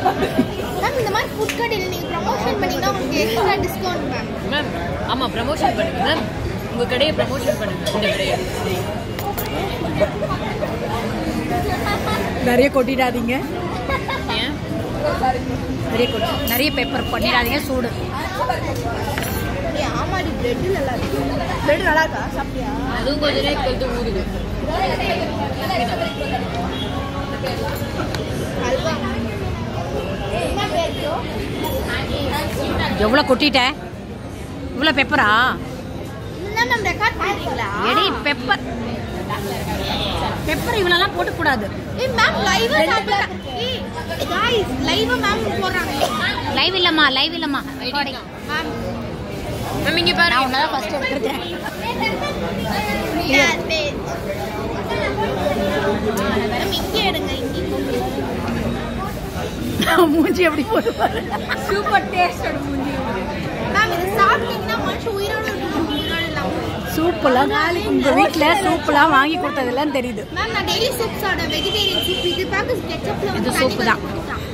Ma'am இந்த மாதிரி food கடையில் நீங்கள் ப்ரமோஷன் பண்ணீங்கன்னா உங்களுக்கு எக்ஸ்ட்ரா டிஸ்கவுண்ட் மேம் மேம் ஆமாம் ப்ரமோஷன் பண்ணுங்க மேம் உங்கள் கடையை ப்ரமோஷன் பண்ணுங்க இந்த கடையை நிறைய கொட்டிடாதீங்க ஏன் நிறைய கொட்டி நிறைய பேப்பர் பண்ணிடாதீங்க சூடு ஏய், ஆமாடி பிரெட் நல்லா இருக்கு பிரெட் நல்லா இருக்கா சாப்பிட்டியா அதுவும் கொஞ்ச நேரம் கழித்து ஊறுது அல்வா என்ன பேர் எவ்வளோ கொட்டிட்டேன் இவ்வளோ பெப்பரா என்ன மேம் ரெக்கார்ட் பண்ணுறீங்களா எடி பெப்பர் பெப்பர் இவ்வளோலாம் போட்டுக்கூடாது ஏய் மேம் லைவா சாப்பிடுறா ஏய் गाइस லைவா மேம் போடுறாங்க லைவ் இல்லைம்மா லைவ் இல்லைம்மா மேம் மேம் இங்கே பாருங்க நான் உன்னை தான் ஃபஸ்ட் எடுத்துருக்கேன் மேம் இங்கே எடுங்க இங்கே மூஞ்சி எப்படி போட்டு பாரு சூப்பர் டேஸ்டோட மூஞ்சி மேம் இது சாப்பிட்டீங்கன்னா மனுஷன் உயிரோட இருக்கணும் உயிரோட இல்லாம சூப்பெல்லாம் உங்கள் வீட்டில் சூப்பெல்லாம் வாங்கி கொடுத்ததெல்லாம் தெரியுது மேம் நான் டெய்லி சூப் சாப்பிடுவேன் வெஜிடேரியன் சூப் இது பேக்கஸ் கெச்சப்ல இது வந்து soup தண்ணி தான். கொடுத்தான்